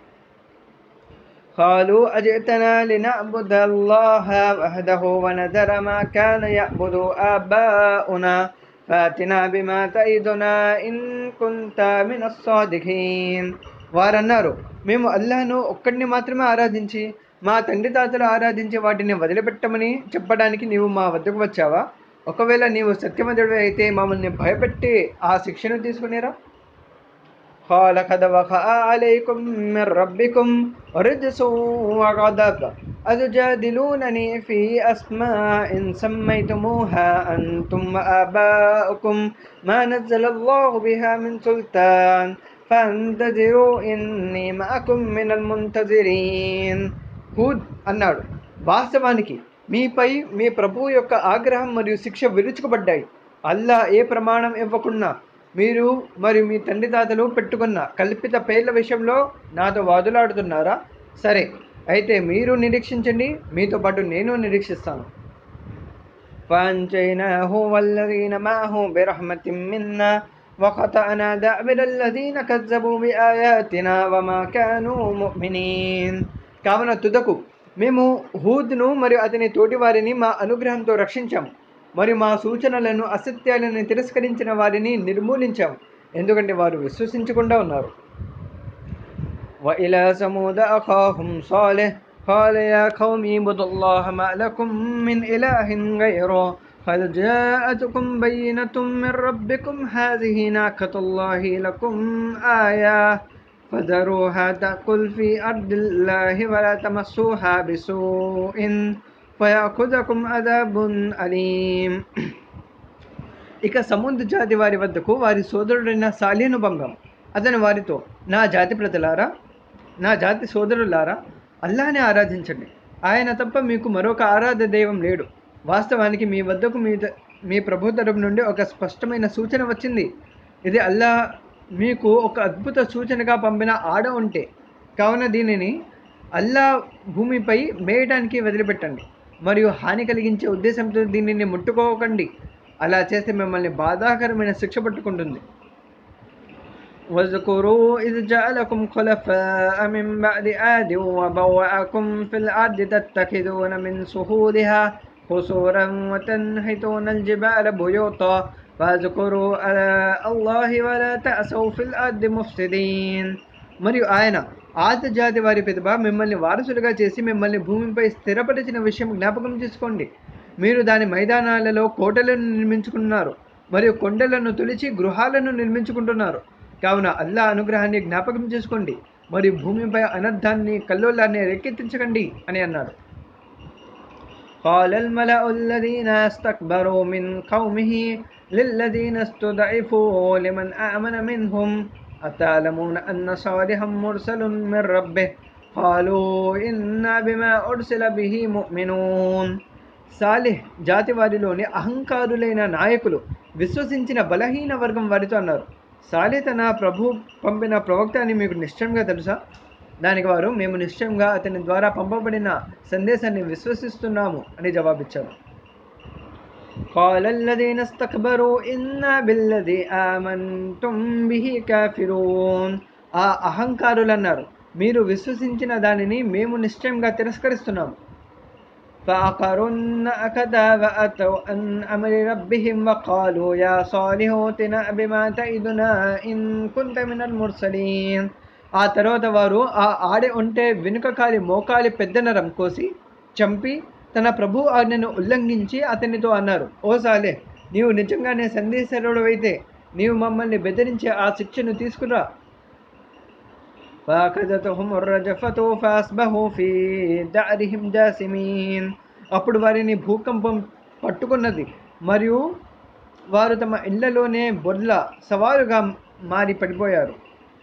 قالوا أجئتنا لنعبد الله وحده ونذر ما كان يعبد آباؤنا فاتنا بما تعدنا إن كنت من الصادقين వారన్నారు మేము అల్లాహను ఒక్కడిని మాత్రమే ఆరాధించి మా తండ్రి తాతలు ఆరాధించి వాటిని వదిలిపెట్టమని చెప్పడానికి నీవు మా వద్దకు వచ్చావా ఒకవేళ నీవు సత్యమధుడు అయితే మమ్మల్ని భయపెట్టి ఆ శిక్షను తీసుకునేరా قال قد وقع عليكم من ربكم رجس وغضب أتجادلونني في أسماء سميتموها أنتم وآباؤكم ما نزل الله بها من سلطان فانتظروا إني معكم من المنتظرين హూద్ అన్నాడు వాస్తవానికి మీపై మీ ప్రభువు యొక్క ఆగ్రహం మరియు శిక్ష విరుచుకుపడ్డాయి అల్లా ఏ ప్రమాణం ఇవ్వకుండా మీరు మరియు మీ తండ్రి తాతలు పెట్టుకున్న కల్పిత పేర్ల విషయంలో నాతో వాదులాడుతున్నారా సరే అయితే మీరు నిరీక్షించండి మీతో పాటు నేను నిరీక్షిస్తాను فأنجيناه والذين معه برحمة منا وقطعنا دابر الذين كذبوا بآياتنا وما كانوا مؤمنين కావున తుదకు మేము హూద్ను మరియు అతని తోటి వారిని మా అనుగ్రహంతో రక్షించాము మరియు మా సూచనలను అసత్యాలను తిరస్కరించిన వారిని నిర్మూలించాము ఎందుకంటే వారు విశ్వసించకుండా ఉన్నారు وإلى ثمود أخاهم صالح قال يا قوم اعبدوا الله ما لكم من إله غيره قد جاءتكم بينة من ربكم هذه ناقة الله لكم آية فذروها تأكل في أرض الله ولا تمسوها بسوء فيأخذكم عذاب أليم ఇక సముద్ర జాతి వారి వద్దకు వారి సోదరుడైన సాలీను పంపాం అతను వారితో నా జాతి ప్రజలారా నా జాతి సోదరులారా అల్లానే ఆరాధించండి ఆయన తప్ప మీకు మరొక ఆరాధ్య దైవం లేడు వాస్తవానికి మీ వద్దకు మీ మీ ప్రభు తరపు నుండి ఒక స్పష్టమైన సూచన వచ్చింది ఇది అల్లా మీకు ఒక అద్భుత సూచనగా పంపిన ఆడ ఉంటే కావున దీనిని అల్లా భూమిపై మేయడానికి వదిలిపెట్టండి మరియు హాని కలిగించే ఉద్దేశంతో దీనిని ముట్టుకోకండి అలా చేస్తే మిమ్మల్ని బాధాకరమైన శిక్ష పట్టుకుంటుంది واذكروا إذ جعلكم خلفاء من بعد عاد وبوأكم في الأرض تتخذون من سهولها قصورا وتنحتون الجبال بيوتا فاذكروا آلاء الله ولا تأسوا في الأرض مفسدين మరియు ఆయన ఆత జాతి వారి పిదప మిమ్మల్ని వారసులుగా చేసి మిమ్మల్ని భూమిపై స్థిరపరిచిన విషయం జ్ఞాపకం చేసుకోండి మీరు దాని మైదానాలలో కోటలను నిర్మించుకున్నారు మరియు కొండలను తొలిచి గృహాలను నిర్మించుకుంటున్నారు కావున అల్లా అనుగ్రహాన్ని జ్ఞాపకం చేసుకోండి మరియు భూమిపై అనర్థాన్ని కల్లోలాన్ని రేకెత్తించకండి అని అన్నాడు قال الملأ الذين استكبروا من قومه للذين استضعفوا لمن آمن منهم أتعلمون أن صالحا مرسل من ربه قالوا إنا بما أرسل به مؤمنون సాలిహ్ జాతి వారిలోని అహంకారులైన నాయకులు విశ్వసించిన బలహీన వర్గం వారితో అన్నారు సాలిహ్ తన ప్రభు పంపిన ప్రవక్త అని మీకు నిశ్చయంగా తెలుసా దానికి వారు మేము నిశ్చయంగా అతని ద్వారా పంపబడిన సందేశాన్ని విశ్వసిస్తున్నాము అని జవాబిచ్చారు قال الذين استكبروا إنا بالذي آمنتم به كافرون ఆ అహంకారులు అన్నారు మీరు విశ్వసించిన దానిని మేము నిశ్చయంగా తిరస్కరిస్తున్నాము فعقروا النأكة وأتوا عن أمر ربهم وقالوا يا صالح ائتنا بما تعدنا إن كنت من المرسلين ఆ తర్వాత వారు ఆ ఆడే ఉంటే వెనుక కాలి మోకాలి పెద్ద నరం కోసి చంపి తన ప్రభు ఆజ్ఞను ఉల్లంఘించి అతనితో అన్నారు ఓ సాలే నీవు నిజంగానే సందేశరుడవైతే నీవు మమ్మల్ని బెదిరించే ఆ శిక్షను తీసుకురా فأخذتهم الرجفة فأصبحوا في دارهم جاثمين అప్పుడు వారిని భూకంపం పట్టుకున్నది మరియు వారు తమ ఇళ్లలోనే బొర్ల సవాలుగా మారి పడిపోయారు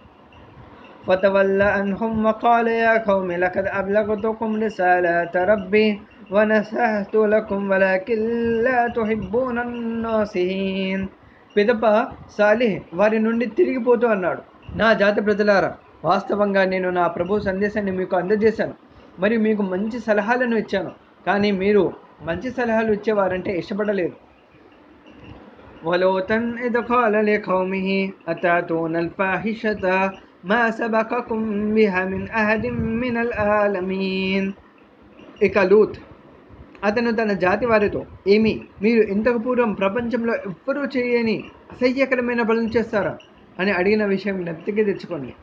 فتولى عنهم وقال يا قوم لقد أبلغتكم رسالة ربي ونصحت لكم ولكن لا تحبون الناصحين పిదప సాలిహ్ వారి నుండి తిరిగిపోతూ అన్నాడు నా జాతి ప్రజలారా వాస్తవంగా నేను నా ప్రభు సందేశాన్ని మీకు అందజేశాను మరియు మీకు మంచి సలహాలను ఇచ్చాను కానీ మీరు మంచి సలహాలు ఇచ్చేవారంటే ఇష్టపడలేదు ولوطا إذ قال لقومه أتاتون الفاحشة ما سبقكم بها من أحد من العالمين ఇక లూత్ అతను తన జాతి వారితో ఏమి మీరు ఇంతకు పూర్వం ప్రపంచంలో ఎవ్వరూ చేయని అసహ్యకరమైన పనులు చేస్తారా అని అడిగిన విషయం జ్ఞప్తికి తెచ్చుకోండి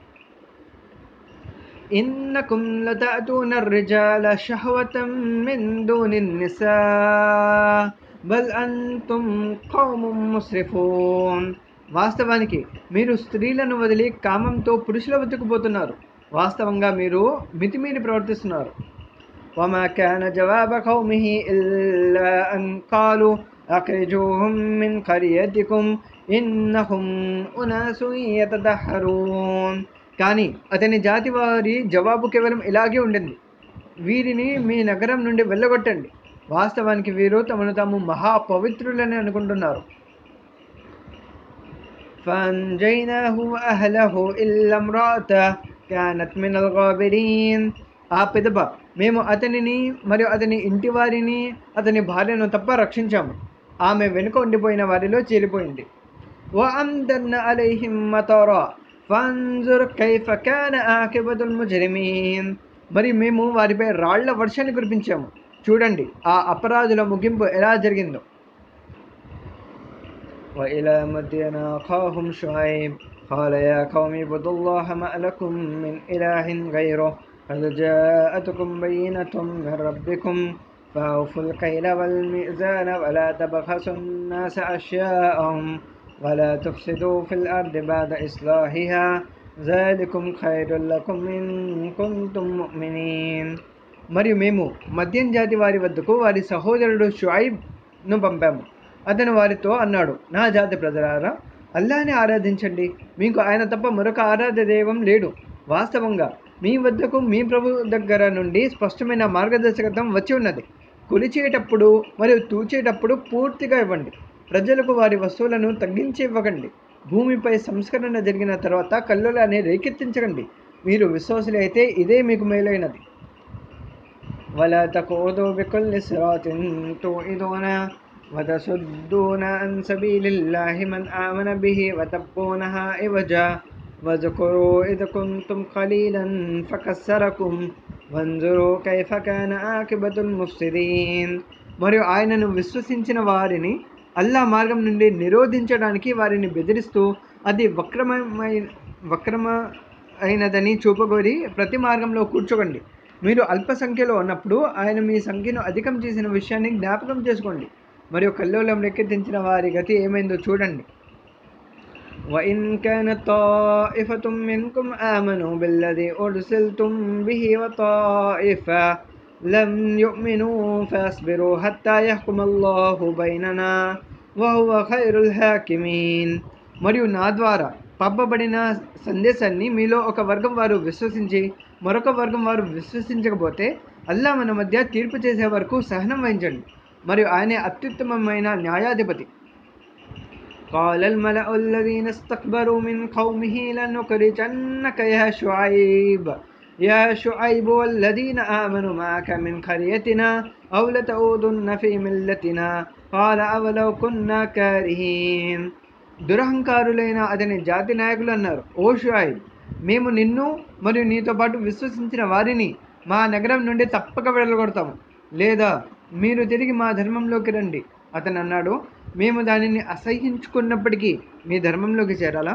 إنكم لتأتون الرجال شهوة من دون النساء بل أنتم قوم مسرفون వాస్తవానికి మీరు స్త్రీలను వదిలి కామంతో పురుషుల వద్దకు పోతున్నారు వాస్తవంగా మీరు మితిమీరి ప్రవర్తిస్తున్నారు وما كان جواب قومه إلا أن قالوا أخرجوهم من قريتكم إنهم أناس يتدهرون కానీ అతని జాతి వారి జవాబు కేవలం ఇలాగే ఉండింది వీరిని మీ నగరం నుండి వెళ్ళగొట్టండి వాస్తవానికి వీరు తమను తాము మహా పవిత్రులని అనుకుంటున్నారు فأنجيناه وأهله إلا امرأته كانت من الغابرين ఆ పిదప మేము అతనిని మరియు అతని ఇంటి వారిని అతని భార్యను తప్ప రక్షించాము ఆమె వెనుక ఉండిపోయిన వారిలో చేరిపోయింది وأمددنا عليهم مطرا فانظر كيف كان عاقبة المجرمين మరి మేము వారిపై రాళ్ల వర్షాన్ని కురిపించాము చూడండి ఆ అపరాధుల ముగింపు ఎలా జరిగిందో وإلى مدين أخاهم شعيب قال يا قوم اعبدوا الله ما لكم من إله غيره قد جاءتكم بينة من ربكم فأوفوا الكيل والميزان ولا تبخسوا الناس أشياءهم ولا تفسدوا في الأرض بعد إصلاحها ذلكم خير لكم إن كنتم مؤمنين మరియు మేము మద్యం జాతి వారి వద్దకు వారి సహోదరుడు షుఐబ్ను పంపాము అతను వారితో అన్నాడు నా జాతి ప్రజలారా అల్లాని ఆరాధించండి మీకు ఆయన తప్ప మరొక ఆరాధ్య దైవం లేడు వాస్తవంగా మీ వద్దకు మీ ప్రభు దగ్గర నుండి స్పష్టమైన మార్గదర్శకత్వం వచ్చి ఉన్నది కొలిచేటప్పుడు మరియు తూచేటప్పుడు పూర్తిగా ఇవ్వండి ప్రజలకు వారి వస్తువులను తగ్గించి ఇవ్వకండి భూమిపై సంస్కరణ జరిగిన తర్వాత కల్లులాన్ని రేకెత్తించకండి మీరు విశ్వాసులు అయితే ఇదే మీకు మేలైనది ولا تقعدوا بكل صراط توعدون وتصدون عن سبيل الله من آمن به وتبقونها عوجا واذكروا إذ كنتم قليلا فكسركم وانظروا كيف كان عاقبة المفسدين మరియు ఆయనను విశ్వసించిన వారిని అల్లా మార్గం నుండి నిరోధించడానికి వారిని బెదిరిస్తూ అది వక్రమైన వక్రమ అయినదని చూపగోరి ప్రతి మార్గంలో కూర్చోకండి మీరు అల్ప సంఖ్యలో ఉన్నప్పుడు ఆయన మీ సంఖ్యను అధికం చేసిన విషయాన్ని జ్ఞాపకం చేసుకోండి మరియు కల్లోలం రెక్కెత్తించిన వారి గతి ఏమైందో చూడండి وإن كانت طائفة منكم آمنوا بالذي أرسلتم به وطائفة لم يؤمنوا فاصبروا حتى يحكم الله بيننا وهو خير الحاكمين మరియు నా ద్వారా పంపబడిన సందేశాన్ని మీలో ఒక వర్గం వారు విశ్వసించి మరొక వర్గం వారు విశ్వసించకపోతే అల్లా మన మధ్య తీర్పు చేసే వరకు సహనం వహించండి మరియు ఆయనే అత్యుత్తమమైన న్యాయాధిపతి قال الملأ الذين استكبروا من قومه لنخرجنك يا شعيب يا شعيب والذين آمنوا معك من قريتنا أو لتعودن في ملتنا قال أولو كنا كارهين దురహంకారులైన అతని జాతి నాయకులు అన్నారు ఓ షుఐబ్ మేము నిన్ను మరియు నీతో పాటు విశ్వసించిన వారిని మా నగరం నుండి తప్పక వెళ్ళగొడతాము లేదా మీరు తిరిగి మా ధర్మంలోకి రండి అతను అన్నాడు మేము దానిని అసహించుకున్నప్పటికీ మీ ధర్మంలోకి చేరాలా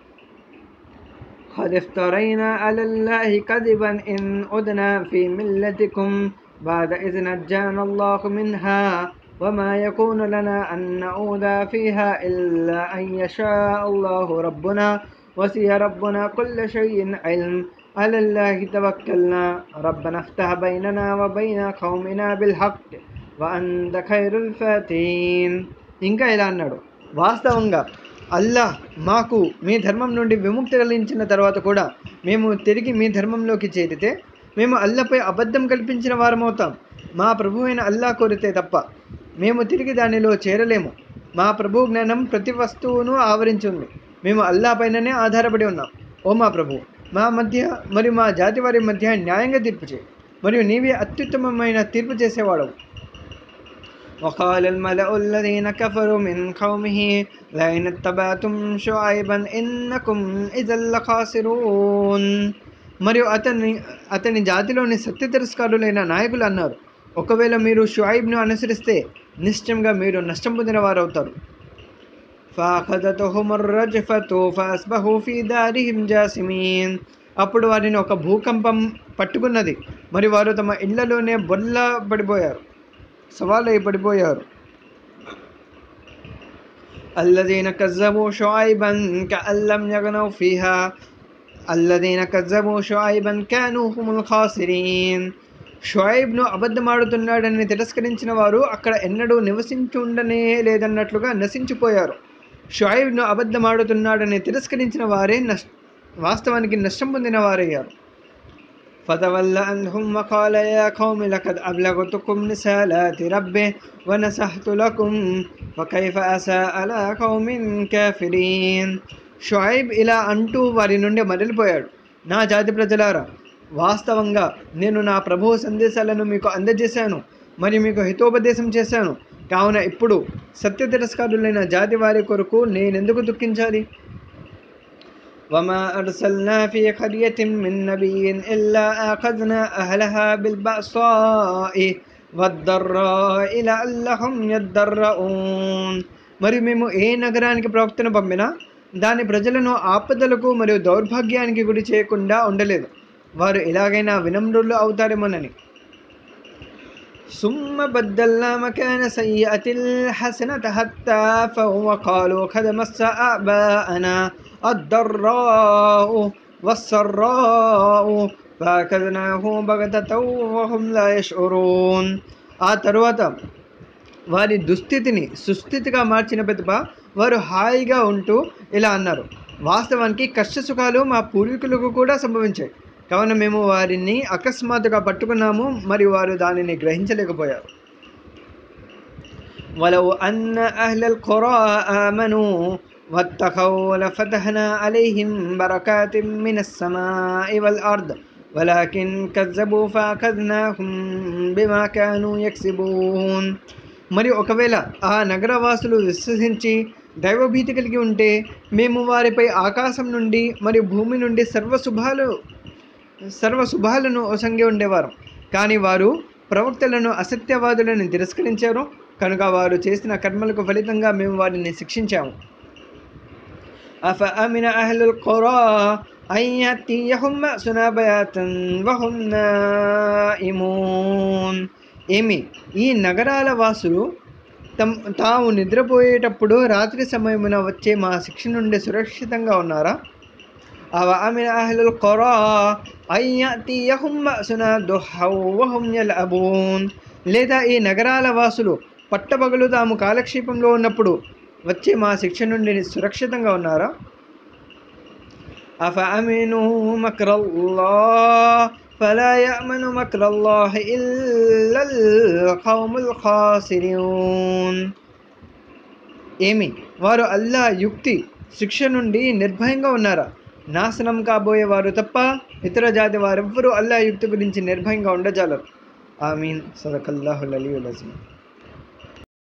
قد افترينا على الله كذبا إن عدنا في ملتكم بعد إذ نجانا الله منها وما يكون لنا أن نعود فيها إلا أن يشاء الله ربنا وسي ربنا كل شيء علم على الله توكلنا ربنا افتح بيننا وبين قومنا بالحق وأنت خير الفاتحين ఇంకా ఇలా అన్నాడు వాస్తవంగా అల్లాహ్ మాకు మీ ధర్మం నుండి విముక్తి కలిగించిన తర్వాత కూడా మేము తిరిగి మీ ధర్మంలోకి చేరితే మేము అల్లపై అబద్ధం కల్పించిన వారమవుతాం మా ప్రభు అయిన అల్లా కోరితే తప్ప మేము తిరిగి దానిలో చేరలేము మా ప్రభు జ్ఞానం ప్రతి వస్తువును ఆవరించింది మేము అల్లా పైననే ఆధారపడి ఉన్నాం ఓ మా ప్రభు మా మధ్య మరియు మా జాతి వారి మధ్య న్యాయంగా తీర్పు చేయి మరియు నీవే అత్యుత్తమమైన తీర్పు చేసేవాడవు وقال الملأ الذين كفروا من قومه لئن اتبعتم شعيبا إنكم إذا لخاسرون మరియు అతని అతని జాతిలోని సత్య తిరస్కారులైన నాయకులు అన్నారు ఒకవేళ మీరు షుఐబ్ను అనుసరిస్తే నిశ్చయంగా మీరు నష్టం పొందిన వారవుతారు فأخذتهم الرجفة فأصبحوا في دارهم جاثمين అప్పుడు వారిని ఒక భూకంపం పట్టుకున్నది మరి వారు తమ ఇళ్లలోనే బొల్ల పడిపోయారు సవాలై పడిపోయారు الذين كذبوا شعيبا كأن لم يغنوا فيها الذين كذبوا شعيبا كانوا هم الخاسرين షుఐబ్ను అబద్ధమాడుతున్నాడని తిరస్కరించిన వారు అక్కడ ఎన్నడూ నివసించుండనే లేదన్నట్లుగా నశించిపోయారు షుఐబ్ను అబద్ధమాడుతున్నాడని తిరస్కరించిన వారే నష్ వాస్తవానికి నష్టం పొందిన వారయ్యారు فتولى عنهم وقال يا قوم لقد أبلغتكم رسالات ربي ونصحت لكم فكيف أساء على قوم كافرين షుఐబ్ ఇలా అంటూ వారి నుండి మరలిపోయాడు నా జాతి ప్రజలారా వాస్తవంగా నేను నా ప్రభువు సందేశాలను మీకు అందజేశాను మరియు మీకు హితోపదేశం చేశాను కావున ఇప్పుడు సత్య తిరస్కారులైన జాతి వారి కొరకు నేనెందుకు దుఃఖించాలి وما أرسلنا في قرية من نبي إلا أخذنا أهلها بالبأساء والضراء لعلهم يضرؤون మరి మేము ఏ నగరానికి ప్రవక్తను పంపినా దాని ప్రజలను ఆపదలకు మరియు దౌర్భాగ్యానికి గురి చేయకుండా ఉండలేదు వారు ఎలాగైనా వినమ్రులు అవుతారేమోనని ثم بدلنا مكان سيئة الحسنة حتى فهو قالوا قد مس آباءنا الضراء والسراء فأخذناه بغتة وهم لا يشعرون ఆ తరువాత వారి దుస్థితిని సుస్థితిగా మార్చిన ప్రతిభ వారు హాయిగా ఉంటూ ఇలా అన్నారు వాస్తవానికి కష్ట సుఖాలు మా పూర్వీకులకు కూడా సంభవించాయి కావున మేము వారిని అకస్మాత్తుగా పట్టుకున్నాము మరియు వారు దానిని గ్రహించలేకపోయారు ولو أن أهل القرى آمنوا واتقوا لفتحنا عليهم بركات من السماء والأرض ولكن كذبوا فأخذناهم بما كانوا يكسبون మరి ఒకవేళ ఆ నగరవాసులు విశ్వసించి దైవభీతి కలిగి ఉంటే మేము వారిపై ఆకాశం నుండి మరియు భూమి నుండి సర్వ శుభాలు సర్వ శుభాలను ఒసంగి ఉండేవారు కానీ వారు ప్రవక్తలను అసత్యవాదులను తిరస్కరించారు కనుక వారు చేసిన కర్మలకు ఫలితంగా మేము వారిని శిక్షించాము అఫ అమిన అహ్లుల్ ఖురా అన్ యతియహుం బఅసునా బయాతన్ వహుం నాయిమూన్ ఏమి ఈ నగరాల వాసులు తమ్ తాము నిద్రపోయేటప్పుడు రాత్రి సమయమున వచ్చే మా శిక్ష నుండి సురక్షితంగా ఉన్నారా అవ అమిన అహ్లుల్ ఖురా అన్ యతియహుం బఅసునా దుహౌ వహుం యల్అబూన్ లేదా ఈ నగరాల వాసులు పట్టపగలు తాము కాలక్షేపంలో ఉన్నప్పుడు వచ్చే మా శిక్ష నుండి సురక్షితంగా ఉన్నారా అఫ అమిను మక్రల్లాహ్ ఫలా యఅమను మక్రల్లాహ్ ఇల్లల్ ఖౌముల్ ఖాసిరూన్ ఏమి వారు అల్లా యుక్తి శిక్ష నుండి నిర్భయంగా ఉన్నారా నాశనం కాబోయే వారు తప్ప ఇతర జాతి వారెవ్వరూ అల్లా యుక్తి గురించి నిర్భయంగా ఉండజాలరు ఆమీన్ సదకల్లాహుల్ అలీయుల్ అజీమ్